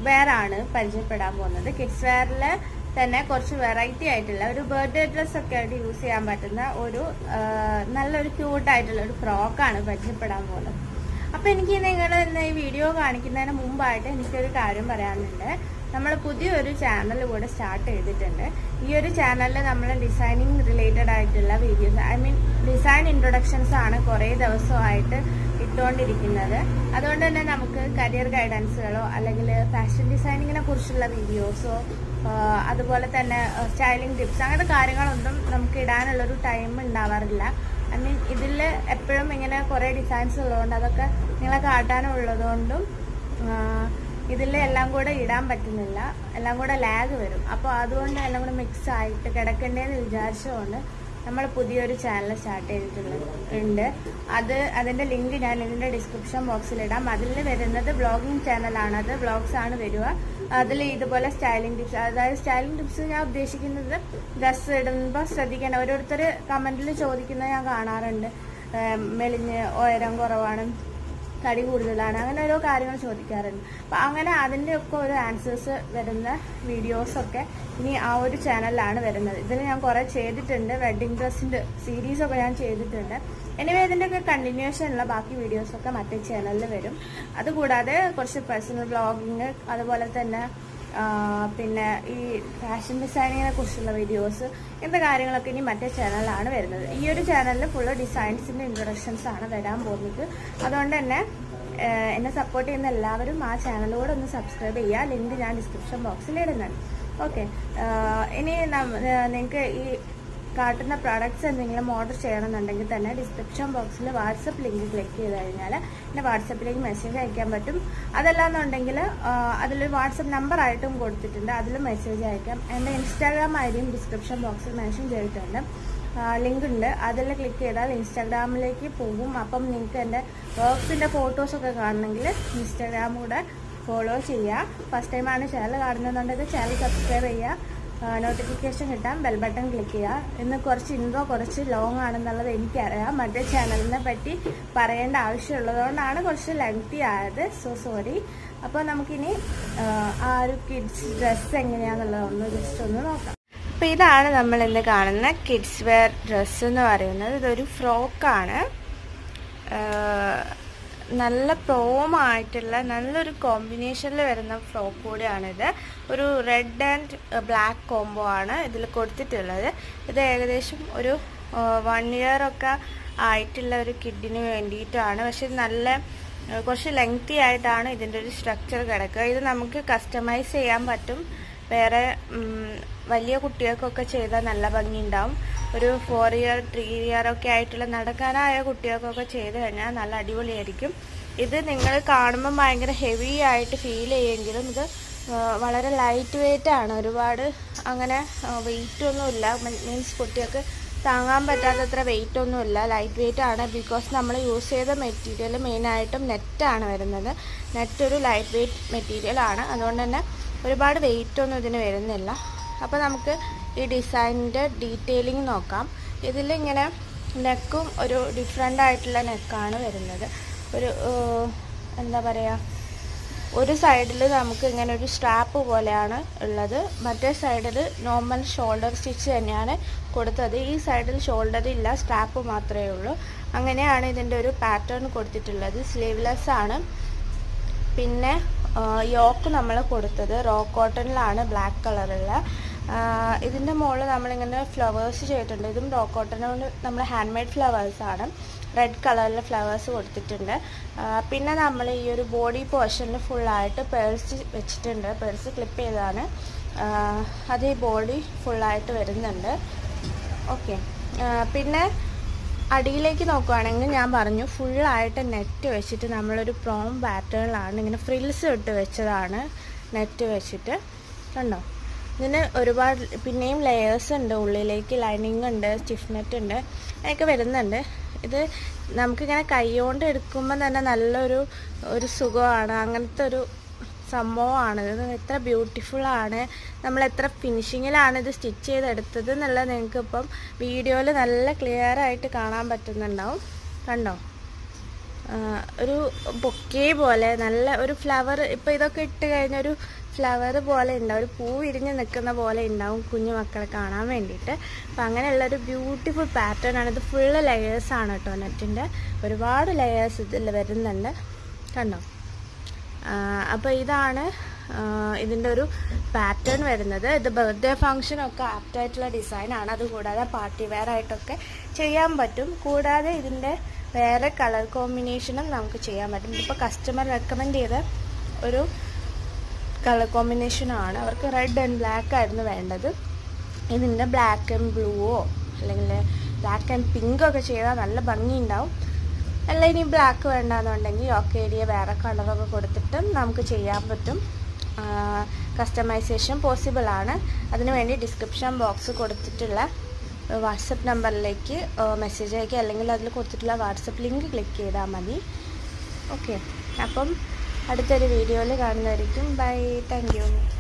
wear ആണ് പരിചയപ്പെടാൻ പോകുന്നത് കിഡ്സ് വെയറിൽ തന്നെ കുറച്ച് വെറൈറ്റി ആയിട്ടുള്ള ഒരു ബർത്ത്ഡേ ഡ്രസ് ഒക്കെ ആയിട്ട് യൂസ് ചെയ്യാൻ പറ്റുന്ന ഒരു ആ, നല്ലൊരു ക്യൂട്ട് ആയിട്ടുള്ള ഒരു ഫ്രോക്കാണ് പരിചയപ്പെടാൻ പോകുന്നത് അപ്പൊ എനിക്ക് നിങ്ങൾ ഇന്ന് ഈ വീഡിയോ കാണിക്കുന്നതിന് മുമ്പായിട്ട് എനിക്കൊരു കാര്യം പറയാനുണ്ട് നമ്മൾ പുതിയൊരു ചാനൽ കൂടെ സ്റ്റാർട്ട് ചെയ്തിട്ടുണ്ട് ഈ ഒരു ചാനലിൽ നമ്മൾ ഡിസൈനിങ് റിലേറ്റഡ് ആയിട്ടുള്ള videos I mean design introductions ആണ് കുറേ ദിവസമായിട്ട് ഇട്ടുകൊണ്ടിരിക്കുന്നത് അതുകൊണ്ട് തന്നെ നമുക്ക് കരിയർ ഗൈഡൻസുകളോ അല്ലെങ്കിൽ ഫാഷൻ ഡിസൈനിങ്ങിനെ കുറിച്ചുള്ള വീഡിയോസോ അതുപോലെ തന്നെ സ്റ്റൈലിംഗ് ടിപ്സ് അങ്ങനത്തെ കാര്യങ്ങളൊന്നും നമുക്ക് ഇടാനുള്ളൊരു ടൈം ഉണ്ടാവാറില്ല ഐ മീൻ ഇതിൽ എപ്പോഴും ഇങ്ങനെ കുറേ ഡിസൈൻസ് ഉള്ളതുകൊണ്ട് അതൊക്കെ നിങ്ങളെ കാട്ടാനുള്ളതുകൊണ്ടും ഇതിൽ എല്ലാം കൂടെ ഇടാൻ പറ്റുന്നില്ല എല്ലാം കൂടെ ലാഗ് വരും അപ്പോൾ അതുകൊണ്ട് എല്ലാം കൂടെ മിക്സ് ആയിട്ട് കിടക്കണ്ടേന്ന് വിചാരിച്ചുകൊണ്ട് നമ്മൾ പുതിയൊരു ചാനൽ സ്റ്റാർട്ട് ചെയ്തിട്ടുള്ളത് ഉണ്ട് അത് അതിന്റെ ലിങ്ക് ഞാൻ ഇതിന്റെ ഡിസ്ക്രിപ്ഷൻ ബോക്സിൽ ഇടാം അതിൽ വരുന്നത് ബ്ലോഗിംഗ് ചാനലാണ് അത് വ്ളോഗ്സ് ആണ് വരിക അതിൽ ഇതുപോലെ സ്റ്റൈലിംഗ് ടിപ്സ് അതായത് സ്റ്റൈലിംഗ് ടിപ്സ് ഞാൻ ഉദ്ദേശിക്കുന്നത് ഡ്രസ് ഇടുമ്പോൾ ശ്രദ്ധിക്കണം ഓരോരുത്തർ കമന്റിൽ ചോദിക്കുന്നത് ഞാൻ കാണാറുണ്ട് ഏം, മെലിഞ്ഞ് ഉയരം കുറവാണ് തടി കൂടുതലാണ് അങ്ങനെ ഓരോ കാര്യങ്ങൾ ചോദിക്കാറുണ്ട് അപ്പൊ അങ്ങനെ അതിന്റെ ഒക്കെ ഒരു ആൻസേഴ്സ് വരുന്ന വീഡിയോസ് ഒക്കെ ഇനി ആ ഒരു ചാനലിലാണ് വരുന്നത് ഇതിൽ ഞാൻ കുറെ ചെയ്തിട്ടുണ്ട് വെഡിങ് ഡ്രസ്സിന്റെ സീരീസ് ഒക്കെ ഞാൻ ചെയ്തിട്ടുണ്ട് എനിവേ ഇതിന്റെ ഒക്കെ കണ്ടിന്യൂഷൻ ഉള്ള ബാക്കി വീഡിയോസ് ഒക്കെ മറ്റേ ചാനലിൽ വരും അതുകൂടാതെ കുറച്ച് പേഴ്സണൽ ബ്ലോഗിങ് അതുപോലെ തന്നെ ആ, പിന്നെ ഈ ഫാഷൻ ഡിസൈനിങ്ങിനെ കുറിച്ചുള്ള വീഡിയോസ് ഇങ്ങനത്തെ കാര്യങ്ങളൊക്കെ ഇനി മറ്റേ ചാനലിലാണ് വരുന്നത് ഈ ഒരു ചാനലിൽ ഫുള്ള് ഡിസൈൻസിന്റെ ഇൻട്രൊഡക്ഷൻസ് ആണ് വരാൻ പോകുന്നത് അതുകൊണ്ട് തന്നെ ആ, എന്നെ സപ്പോർട്ട് ചെയ്യുന്ന എല്ലാവരും ആ ചാനലിലൂടെ ഒന്ന് സബ്സ്ക്രൈബ് ചെയ്യുക ലിങ്ക് ഞാൻ ഡിസ്ക്രിപ്ഷൻ ബോക്സിൽ ഇടുന്നുണ്ട് ഓക്കെ ഇനി നിങ്ങൾക്ക് ഈ കാട്ടുന്ന പ്രോഡക്ട്സ് എന്തെങ്കിലും ഓർഡർ ചെയ്യണമെന്നുണ്ടെങ്കിൽ തന്നെ ഡിസ്ക്രിപ്ഷൻ ബോക്സിൽ വാട്സപ്പ് ലിങ്ക് ക്ലിക്ക് ചെയ്ത് കഴിഞ്ഞാൽ എന്നെ വാട്സപ്പിലേക്ക് മെസ്സേജ് അയക്കാൻ പറ്റും അതല്ലാന്നുണ്ടെങ്കിൽ അതിലൊരു വാട്സപ്പ് നമ്പർ ആയിട്ടും കൊടുത്തിട്ടുണ്ട് അതിൽ മെസ്സേജ് അയക്കാം എൻ്റെ ഇൻസ്റ്റാഗ്രാം ഐ ഡിയും ഡിസ്ക്രിപ്ഷൻ ബോക്സിൽ മെൻഷൻ ചെയ്തിട്ടുണ്ട് ലിങ്ക് ഉണ്ട് അതിൽ ക്ലിക്ക് ചെയ്താൽ ഇൻസ്റ്റാഗ്രാമിലേക്ക് പോകും അപ്പം നിങ്ങൾക്ക് എൻ്റെ വർക്ക്സിൻ്റെ ഫോട്ടോസൊക്കെ കാണണമെങ്കിൽ ഇൻസ്റ്റാഗ്രാം കൂടെ ഫോളോ ചെയ്യുക ഫസ്റ്റ് ടൈമാണ് ചാനൽ കാണുന്നതെന്നുണ്ടെങ്കിൽ ചാനൽ സബ്സ്ക്രൈബ് ചെയ്യുക നോട്ടിഫിക്കേഷൻ കിട്ടാൻ ബെൽ ബട്ടൺ ക്ലിക്ക് ചെയ്യുക ഇന്ന് കുറച്ച് ഇൻട്രോ കുറച്ച് ലോങ് ആണെന്നുള്ളത് എനിക്കറിയാം മറ്റേ ചാനലിനെ പറ്റി പറയേണ്ട ആവശ്യമുള്ളതുകൊണ്ടാണ് കുറച്ച് ലെങ്തി ആയത് സോ സോറി അപ്പോൾ നമുക്കിനി ആ, ആ ഒരു കിഡ്സ് ഡ്രസ്സ് എങ്ങനെയാണെന്നുള്ളത് ഒന്ന് ജസ്റ്റ് ഒന്ന് നോക്കാം അപ്പോൾ ഇതാണ് നമ്മൾ ഇന്ന് കാണുന്ന കിഡ്സ് വെയർ ഡ്രസ്സ് എന്ന് പറയുന്നത് ഇതൊരു ഫ്രോക്കാണ് നല്ല പ്രോമായിട്ടുള്ള നല്ലൊരു കോമ്പിനേഷനിൽ വരുന്ന ഫ്രോക്ക് കൂടിയാണിത് ഒരു റെഡ് ആൻഡ് ബ്ലാക്ക് കോംബോ ആണ് ഇതിൽ കൊടുത്തിട്ടുള്ളത് ഇത് ഏകദേശം ഒരു വൺ ഇയർ ഒക്കെ ആയിട്ടുള്ള ഒരു കിഡിന് വേണ്ടിയിട്ടാണ് പക്ഷെ ഇത് നല്ല ആ, കുറച്ച് ലെങ്തി ആയിട്ടാണ് ഇതിൻ്റെ ഒരു സ്ട്രക്ചർ കിടക്കുക ഇത് നമുക്ക് കസ്റ്റമൈസ് ചെയ്യാൻ പറ്റും വേറെ ഉം, വലിയ കുട്ടികൾക്കൊക്കെ ചെയ്താൽ നല്ല ഭംഗി ഉണ്ടാവും ഒരു ഫോർ ഇയർ ത്രീ ഇയർ ഒക്കെ ആയിട്ടുള്ള നടക്കാനായ കുട്ടികൾക്കൊക്കെ ചെയ്ത് കഴിഞ്ഞാൽ നല്ല അടിപൊളിയായിരിക്കും ഇത് നിങ്ങൾ കാണുമ്പോൾ ഭയങ്കര ഹെവി ആയിട്ട് ഫീൽ ചെയ്യുമെങ്കിലും ഇത് ആ, വളരെ ലൈറ്റ് വെയിറ്റ് ആണ് ഒരുപാട് അങ്ങനെ വെയിറ്റ് ഒന്നുമില്ല മീൻസ് കുട്ടികൾക്ക് താങ്ങാൻ പറ്റാത്തത്ര വെയിറ്റ് ഒന്നുമില്ല ലൈറ്റ് വെയിറ്റ് ആണ് ബിക്കോസ് നമ്മൾ യൂസ് ചെയ്ത മെറ്റീരിയൽ മെയിനായിട്ടും നെറ്റാണ് വരുന്നത് നെറ്റ് ഒരു ലൈറ്റ് വെയിറ്റ് മെറ്റീരിയൽ ആണ് അതുകൊണ്ട് തന്നെ ഒരുപാട് വെയിറ്റ് ഒന്നും ഇതിന് വരുന്നില്ല അപ്പോൾ നമുക്ക് ഈ ഡിസൈനിൻ്റെ ഡീറ്റെയിലിംഗ് നോക്കാം ഇതിലിങ്ങനെ നെക്കും ഒരു ഡിഫറെൻ്റ് ആയിട്ടുള്ള നെക്കാണ് വരുന്നത് ഒരു ഏഹ്, എന്താ പറയുക ഒരു സൈഡിൽ നമുക്ക് ഇങ്ങനെ ഒരു സ്ട്രാപ്പ് പോലെയാണ് ഉള്ളത് മറ്റേ സൈഡിൽ നോർമൽ ഷോൾഡർ സ്റ്റിച്ച് തന്നെയാണ് കൊടുത്തത് ഈ സൈഡിൽ ഷോൾഡർ ഇല്ല സ്ട്രാപ്പ് മാത്രമേ ഉള്ളൂ അങ്ങനെയാണ് ഇതിൻ്റെ ഒരു പാറ്റേൺ കൊടുത്തിട്ടുള്ളത് സ്ലീവ്ലെസ് ആണ് പിന്നെ യോക്ക് നമ്മൾ കൊടുത്തത് റോ കോട്ടണിലാണ് ബ്ലാക്ക് കളറുള്ള ഇതിൻ്റെ മുകളിൽ നമ്മളിങ്ങനെ ഫ്ലവേഴ്സ് ചെയ്തിട്ടുണ്ട് ഇതും റോ കോട്ടൺ കൊണ്ട് നമ്മൾ ഹാൻഡ് മെയ്ഡ് ഫ്ലവേഴ്സ് ആണ് റെഡ് കളറിൽ ഫ്ലവേഴ്സ് കൊടുത്തിട്ടുണ്ട് ആ, പിന്നെ നമ്മൾ ഈ ഒരു ബോഡി പോർഷനിൽ ഫുള്ളായിട്ട് പേഴ്സ് വെച്ചിട്ടുണ്ട് പേഴ്സ് ക്ലിപ്പ് ചെയ്താണ് ആ, അത് ഈ ബോഡി ഫുള്ളായിട്ട് വരുന്നുണ്ട് ഓക്കെ പിന്നെ അടിയിലേക്ക് നോക്കുവാണെങ്കിൽ ഞാൻ പറഞ്ഞു ഫുള്ളായിട്ട് നെറ്റ് വെച്ചിട്ട് നമ്മളൊരു പ്രോം പാറ്റേണിലാണ് ഇങ്ങനെ ഫ്രിൽസ് ഇട്ട് വെച്ചതാണ് നെറ്റ് വെച്ചിട്ട് കണ്ടോ ഇതിന് ഒരുപാട് പിന്നെയും ലെയേഴ്സ് ഉണ്ട് ഉള്ളിലേക്ക് ലൈനിങ് ഉണ്ട് സ്റ്റിഫ് നെറ്റ് ഉണ്ട് അങ്ങനെയൊക്കെ വരുന്നുണ്ട് ഇത് നമുക്കിങ്ങനെ കൈകൊണ്ട് എടുക്കുമ്പോൾ തന്നെ നല്ലൊരു ഒരു സുഖമാണ് അങ്ങനത്തെ ഒരു സംഭവമാണ് ഇത് എത്ര ബ്യൂട്ടിഫുൾ ആണ് നമ്മൾ എത്ര ഫിനിഷിങ്ങിലാണ് ഇത് സ്റ്റിച്ച് ചെയ്തെടുത്തത് എന്നുള്ളത് നിങ്ങൾക്ക് ഇപ്പം വീഡിയോയിൽ നല്ല ക്ലിയർ ആയിട്ട് കാണാൻ പറ്റുന്നുണ്ടാവും കണ്ടോ ആ, ഒരു ബൊക്കെ പോലെ നല്ല ഒരു ഫ്ലവർ ഇപ്പം ഇതൊക്കെ ഇട്ട് കഴിഞ്ഞ ഒരു ഫ്ലവർ പോലെ ഉണ്ടാവും ഒരു പൂ വിരിഞ്ഞ് നിൽക്കുന്ന പോലെ ഉണ്ടാവും കുഞ്ഞു മക്കളെ കാണാൻ വേണ്ടിയിട്ട് അപ്പം അങ്ങനെയുള്ള ഒരു ബ്യൂട്ടിഫുൾ പാറ്റേൺ ആണ് ഇത് ഫുള്ള് ലെയേഴ്സ് ആണ് കേട്ടോ നെറ്റിൻ്റെ ഒരുപാട് ലെയേഴ്സ് ഇതിൽ വരുന്നുണ്ട് കണ്ടോ അപ്പോൾ ഇതാണ് ഇതിൻ്റെ ഒരു പാറ്റേൺ വരുന്നത് ഇത് ബർത്ത്ഡേ ഫംഗ്ഷനൊക്കെ ആപ്റ്റായിട്ടുള്ള ഡിസൈനാണ് അതുകൂടാതെ പാർട്ടി വെയർ ആയിട്ടൊക്കെ ചെയ്യാൻ പറ്റും കൂടാതെ ഇതിൻ്റെ വേറെ കളർ കോമ്പിനേഷനും നമുക്ക് ചെയ്യാൻ പറ്റും ഇപ്പോൾ കസ്റ്റമർ റെക്കമെൻഡ് ചെയ്ത ഒരു കളർ കോമ്പിനേഷനാണ് അവർക്ക് റെഡ് ആൻഡ് ബ്ലാക്ക് ആയിരുന്നു വേണ്ടത് ഇതിൻ്റെ ബ്ലാക്ക് ആൻഡ് ബ്ലൂവോ അല്ലെങ്കിൽ ബ്ലാക്ക് ആൻഡ് പിങ്ക് ഒക്കെ ചെയ്താൽ നല്ല ഭംഗിയുണ്ടാവും അല്ല ഇനി ബ്ലാക്ക് വേണ്ടാന്നുണ്ടെങ്കിൽ ഓക്കെ ഏരിയ വേറെ കളറൊക്കെ കൊടുത്തിട്ട് നമുക്ക് ചെയ്യാൻ പറ്റും കസ്റ്റമൈസേഷൻ പോസിബിൾ ആണ് അതിനുവേണ്ടി ഡിസ്ക്രിപ്ഷൻ ബോക്സ് കൊടുത്തിട്ടുള്ള വാട്സപ്പ് നമ്പറിലേക്ക് മെസ്സേജ് അയക്കുക അല്ലെങ്കിൽ അതിൽ കൊടുത്തിട്ടുള്ള വാട്സപ്പ് ലിങ്ക് ക്ലിക്ക് ചെയ്താൽ മതി ഓക്കെ അപ്പം അടുത്തൊരു വീഡിയോയിൽ കാണുന്നതായിരിക്കും ബൈ താങ്ക് യു